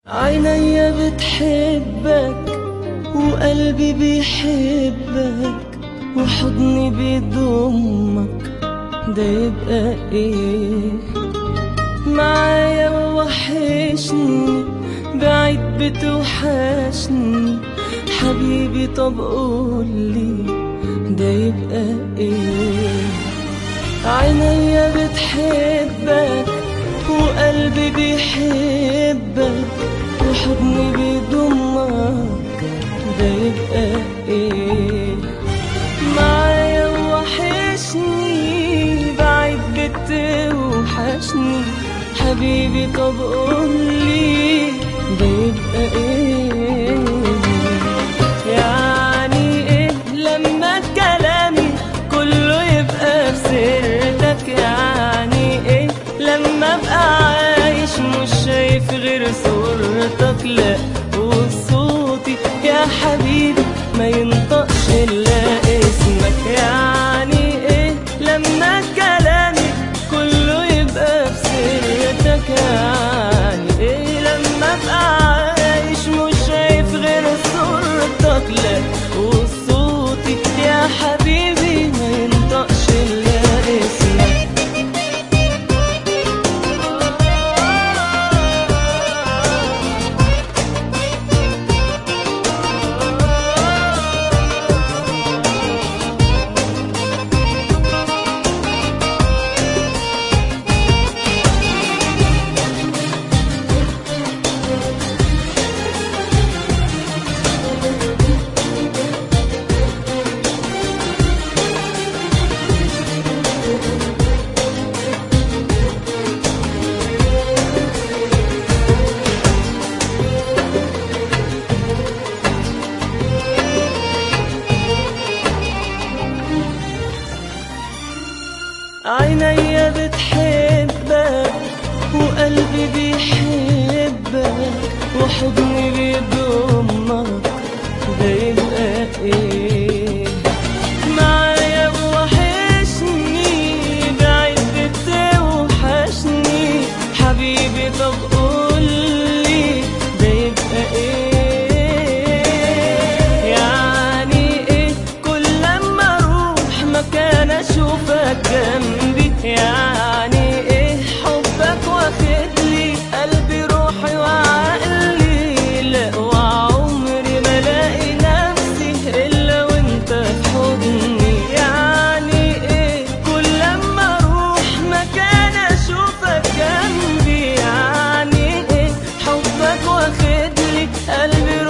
عينيا بتحبك وقلبي بيحبك وحضني بيضمك ده يبقى ايه معايا وحشني بعيد بتوحشني حبيبي طب قولي ده يبقى ايه عينيا بتحبك وقلبي بيحبك وحضني بيضمك ده يبقى ايه معايا وحشني بعيد بتوحشني حبيبي طب قولي ده يبقى ايه يعني ايه لما كلامي كله يبقى بسيرتك يعني ايه لما ابقى عايش مش شايف غير صورتك لا وصوتي يا حبيبي ما ينطقش الا اسمك يعني ايه لما كلامي كله يبقى بسيرتك يعني ايه لما ابقى عايش مش شايف غير صورتك لا وصوتي يا حبيبي ما ينطقش الا اسمك عينيا بتحبك وقلبي بيحبك وحضني بيضمك ده يبقى ايه معايا وحشني بعيد بتوحشني حبيبي طب قولي ده يبقى ايه يعني ايه كل لما اروح مكان اشوفك جنبي يعني ايه حبك واخد لي قلبي روحي وعقلي لا وعمري ما الاقي نفسي الا وانت في حضني يعني ايه كل لما اروح مكان اشوفك جنبي يعني ايه حبك واخد لي قلبي